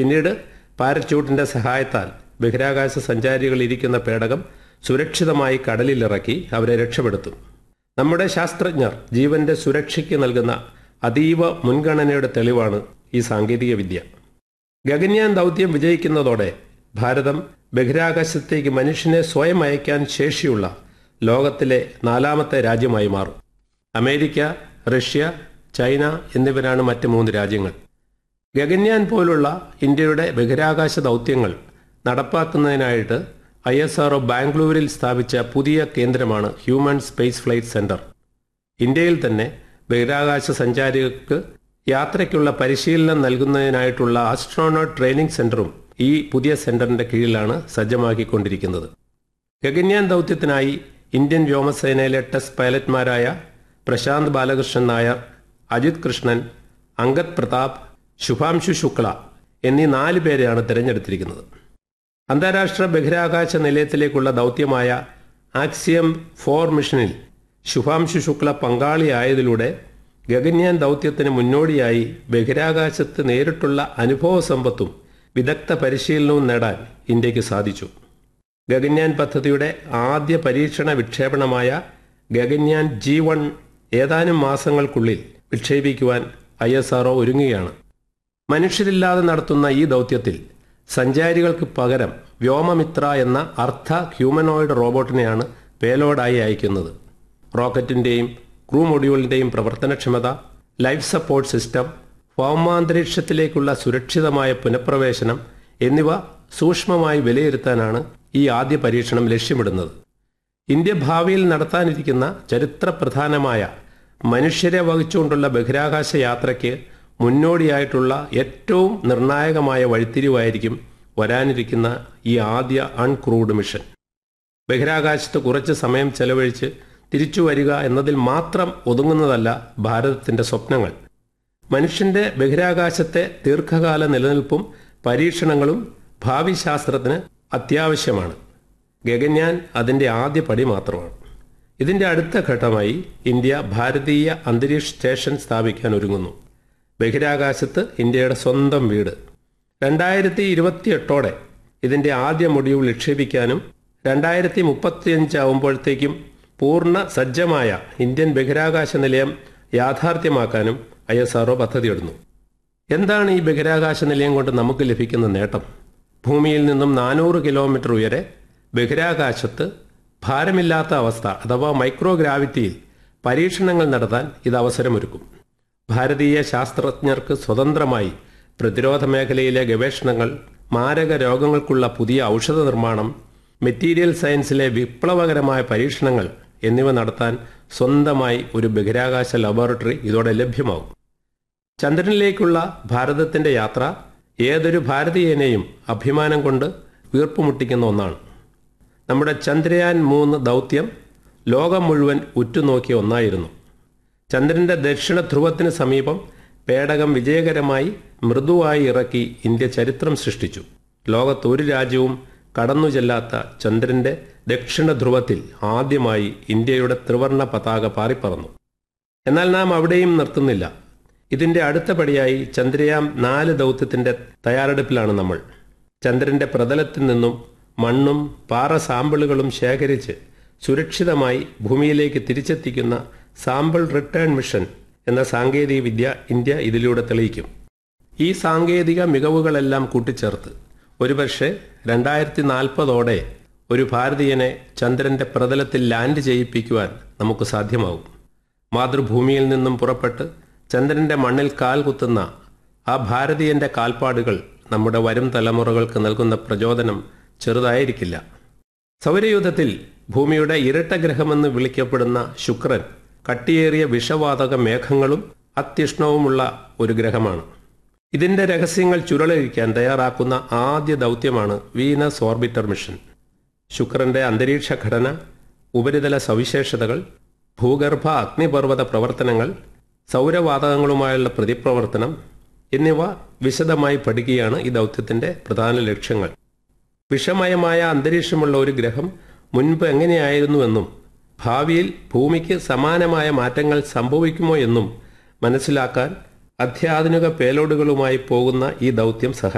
പിന്നീട് പാരച്യൂട്ടിന്റെ സഹായത്താൽ ബഹിരാകാശ സഞ്ചാരികൾ ഇരിക്കുന്ന പേടകം സുരക്ഷിതമായി കടലിലിറക്കി അവരെ രക്ഷപ്പെടുത്തും നമ്മുടെ ശാസ്ത്രജ്ഞർ ജീവന്റെ സുരക്ഷയ്ക്ക് നൽകുന്ന അതീവ മുൻഗണനയുടെ തെളിവാണ് ഈ സാങ്കേതിക വിദ്യ ഗഗൻയാൻ ദൗത്യം വിജയിക്കുന്നതോടെ ഭാരതം ബഹിരാകാശത്തേക്ക് മനുഷ്യനെ സ്വയം അയക്കാൻ ശേഷിയുള്ള ലോകത്തിലെ നാലാമത്തെ രാജ്യമായി മാറും അമേരിക്ക റഷ്യ ചൈന എന്നിവരാണ് മറ്റ് മൂന്ന് രാജ്യങ്ങൾ ഗഗൻയാൻ പോലുള്ള ഇന്ത്യയുടെ ബഹിരാകാശ ദൗത്യങ്ങൾ നടപ്പാക്കുന്നതിനായിട്ട് ഐ എസ് ആർ ബാംഗ്ലൂരിൽ സ്ഥാപിച്ച പുതിയ കേന്ദ്രമാണ് ഹ്യൂമൻ സ്പേസ് ഫ്ലൈറ്റ് സെന്റർ ഇന്ത്യയിൽ തന്നെ ബഹിരാകാശ സഞ്ചാരികൾക്ക് യാത്രയ്ക്കുള്ള പരിശീലനം നൽകുന്നതിനായിട്ടുള്ള ആസ്ട്രോണോട്ട് ട്രെയിനിംഗ് സെന്ററും ഈ പുതിയ സെന്ററിന്റെ കീഴിലാണ് സജ്ജമാക്കിക്കൊണ്ടിരിക്കുന്നത് ഗഗൻയാൻ ദൗത്യത്തിനായി ഇന്ത്യൻ വ്യോമസേനയിലെ ടെസ്റ്റ് പൈലറ്റ്മാരായ പ്രശാന്ത് ബാലകൃഷ്ണൻ നായർ അജിത് കൃഷ്ണൻ അങ്കദ് പ്രതാപ് ശുഭാംശു ശുക്ല എന്നീ നാല് പേരെയാണ് തിരഞ്ഞെടുത്തിരിക്കുന്നത് അന്താരാഷ്ട്ര ബഹിരാകാശ നിലയത്തിലേക്കുള്ള ദൗത്യമായ ആക്സിയം ഫോർ മിഷനിൽ ശുഭാംശു ശുക്ല പങ്കാളിയായതിലൂടെ ഗഗൻയാൻ ദൗത്യത്തിന് മുന്നോടിയായി ബഹിരാകാശത്ത് നേരിട്ടുള്ള അനുഭവ സമ്പത്തും വിദഗ്ധ പരിശീലനവും നേടാൻ ഇന്ത്യക്ക് സാധിച്ചു ഗഗൻയാൻ പദ്ധതിയുടെ ആദ്യ പരീക്ഷണ വിക്ഷേപണമായ ഗഗൻയാൻ ജി വൺ ഏതാനും മാസങ്ങൾക്കുള്ളിൽ വിക്ഷേപിക്കുവാൻ ഐ എസ് ആർ ഒരുങ്ങുകയാണ് മനുഷ്യരില്ലാതെ നടത്തുന്ന ഈ ദൗത്യത്തിൽ സഞ്ചാരികൾക്ക് പകരം വ്യോമമിത്ര എന്ന അർദ്ധ ഹ്യൂമനോയിഡ് റോബോട്ടിനെയാണ് പേലോഡായി അയക്കുന്നത് റോക്കറ്റിന്റെയും ക്രൂ മൊഡ്യൂളിന്റെയും പ്രവർത്തനക്ഷമത ലൈഫ് സപ്പോർട്ട് സിസ്റ്റം ഭൗമാന്തരീക്ഷത്തിലേക്കുള്ള സുരക്ഷിതമായ പുനഃപ്രവേശനം എന്നിവ സൂക്ഷ്മമായി വിലയിരുത്താനാണ് ഈ ആദ്യ പരീക്ഷണം ലക്ഷ്യമിടുന്നത് ഇന്ത്യ ഭാവിയിൽ നടത്താനിരിക്കുന്ന ചരിത്രപ്രധാനമായ മനുഷ്യരെ വഹിച്ചുകൊണ്ടുള്ള ബഹിരാകാശ യാത്രയ്ക്ക് മുന്നോടിയായിട്ടുള്ള ഏറ്റവും നിർണായകമായ വഴിത്തിരിവായിരിക്കും വരാനിരിക്കുന്ന ഈ ആദ്യ അൺക്രൂഡ് മിഷൻ ബഹിരാകാശത്ത് കുറച്ച് സമയം ചെലവഴിച്ച് തിരിച്ചു വരിക എന്നതിൽ മാത്രം ഒതുങ്ങുന്നതല്ല ഭാരതത്തിന്റെ സ്വപ്നങ്ങൾ മനുഷ്യന്റെ ബഹിരാകാശത്തെ ദീർഘകാല നിലനിൽപ്പും പരീക്ഷണങ്ങളും ഭാവി ശാസ്ത്രത്തിന് അത്യാവശ്യമാണ് ഗഗൻയാൻ അതിന്റെ ആദ്യ പടി മാത്രമാണ് ഇതിന്റെ അടുത്ത ഘട്ടമായി ഇന്ത്യ ഭാരതീയ അന്തരീക്ഷ സ്റ്റേഷൻ സ്ഥാപിക്കാൻ ഒരുങ്ങുന്നു ബഹിരാകാശത്ത് ഇന്ത്യയുടെ സ്വന്തം വീട് രണ്ടായിരത്തി ഇരുപത്തിയെട്ടോടെ ഇതിന്റെ ആദ്യ മൊഡ്യൂൾ നിക്ഷേപിക്കാനും രണ്ടായിരത്തി മുപ്പത്തിയഞ്ചാവുമ്പോഴത്തേക്കും പൂർണ്ണ സജ്ജമായ ഇന്ത്യൻ ബഹിരാകാശ നിലയം യാഥാർത്ഥ്യമാക്കാനും ഐ എസ് ആർഒ പദ്ധതിയിടുന്നു എന്താണ് ഈ ബഹിരാകാശ നിലയം കൊണ്ട് നമുക്ക് ലഭിക്കുന്ന നേട്ടം ഭൂമിയിൽ നിന്നും നാനൂറ് കിലോമീറ്റർ ഉയരെ ബഹിരാകാശത്ത് ഭാരമില്ലാത്ത അവസ്ഥ അഥവാ മൈക്രോഗ്രാവിറ്റിയിൽ പരീക്ഷണങ്ങൾ നടത്താൻ ഇത് അവസരമൊരുക്കും ഭാരതീയ ശാസ്ത്രജ്ഞർക്ക് സ്വതന്ത്രമായി പ്രതിരോധ മേഖലയിലെ ഗവേഷണങ്ങൾ മാരക രോഗങ്ങൾക്കുള്ള പുതിയ ഔഷധ നിർമ്മാണം മെറ്റീരിയൽ സയൻസിലെ വിപ്ലവകരമായ പരീക്ഷണങ്ങൾ എന്നിവ നടത്താൻ സ്വന്തമായി ഒരു ബഹിരാകാശ ലബോറട്ടറി ഇതോടെ ലഭ്യമാവും ചന്ദ്രനിലേക്കുള്ള ഭാരതത്തിന്റെ യാത്ര ഏതൊരു ഭാരതീയനെയും അഭിമാനം കൊണ്ട് വീർപ്പുമുട്ടിക്കുന്ന ഒന്നാണ് നമ്മുടെ ചന്ദ്രയാൻ മൂന്ന് ദൗത്യം ലോകം മുഴുവൻ ഉറ്റുനോക്കിയ ഒന്നായിരുന്നു ചന്ദ്രന്റെ ദക്ഷിണ ധ്രുവത്തിന് സമീപം പേടകം വിജയകരമായി മൃദുവായി ഇറക്കി ഇന്ത്യ ചരിത്രം സൃഷ്ടിച്ചു ലോകത്ത് ഒരു രാജ്യവും കടന്നു ചെല്ലാത്ത ചന്ദ്രന്റെ ദക്ഷിണ ധ്രുവത്തിൽ ആദ്യമായി ഇന്ത്യയുടെ ത്രിവർണ പതാക പാറിപ്പറന്നു എന്നാൽ നാം അവിടെയും നിർത്തുന്നില്ല ഇതിന്റെ അടുത്ത പടിയായി ചന്ദ്രയാൻ നാല് ദൗത്യത്തിന്റെ തയ്യാറെടുപ്പിലാണ് നമ്മൾ ചന്ദ്രന്റെ പ്രതലത്തിൽ നിന്നും മണ്ണും പാറ സാമ്പിളുകളും ശേഖരിച്ച് സുരക്ഷിതമായി ഭൂമിയിലേക്ക് തിരിച്ചെത്തിക്കുന്ന സാമ്പിൾ റിട്ടേൺ മിഷൻ എന്ന സാങ്കേതിക വിദ്യ ഇന്ത്യ ഇതിലൂടെ തെളിയിക്കും ഈ സാങ്കേതിക മികവുകളെല്ലാം കൂട്ടിച്ചേർത്ത് ഒരുപക്ഷെ രണ്ടായിരത്തി നാൽപ്പതോടെ ഒരു ഭാരതീയനെ ചന്ദ്രന്റെ പ്രതലത്തിൽ ലാൻഡ് ചെയ്യിപ്പിക്കുവാൻ നമുക്ക് സാധ്യമാവും മാതൃഭൂമിയിൽ നിന്നും പുറപ്പെട്ട് ചന്ദ്രന്റെ മണ്ണിൽ കാൽ കുത്തുന്ന ആ ഭാരതീയന്റെ കാൽപ്പാടുകൾ നമ്മുടെ വരും തലമുറകൾക്ക് നൽകുന്ന പ്രചോദനം ചെറുതായിരിക്കില്ല സൗരയൂഥത്തിൽ ഭൂമിയുടെ ഇരട്ട ഗ്രഹമെന്ന് വിളിക്കപ്പെടുന്ന ശുക്രൻ കട്ടിയേറിയ വിഷവാതക മേഘങ്ങളും അത്യുഷ്ണവുമുള്ള ഒരു ഗ്രഹമാണ് ഇതിന്റെ രഹസ്യങ്ങൾ ചുരുളഴിക്കാൻ തയ്യാറാക്കുന്ന ആദ്യ ദൗത്യമാണ് വീനസ് ഓർബിറ്റർ മിഷൻ ശുക്രന്റെ അന്തരീക്ഷ ഘടന ഉപരിതല സവിശേഷതകൾ ഭൂഗർഭ അഗ്നിപർവ്വത പ്രവർത്തനങ്ങൾ സൗരവാതകങ്ങളുമായുള്ള പ്രതിപ്രവർത്തനം എന്നിവ വിശദമായി പഠിക്കുകയാണ് ഈ ദൗത്യത്തിന്റെ പ്രധാന ലക്ഷ്യങ്ങൾ വിഷമയമായ അന്തരീക്ഷമുള്ള ഒരു ഗ്രഹം മുൻപ് എങ്ങനെയായിരുന്നുവെന്നും ഭാവിയിൽ ഭൂമിക്ക് സമാനമായ മാറ്റങ്ങൾ സംഭവിക്കുമോ എന്നും മനസ്സിലാക്കാൻ അത്യാധുനിക പേലോഡുകളുമായി പോകുന്ന ഈ ദൗത്യം സഹായിക്കും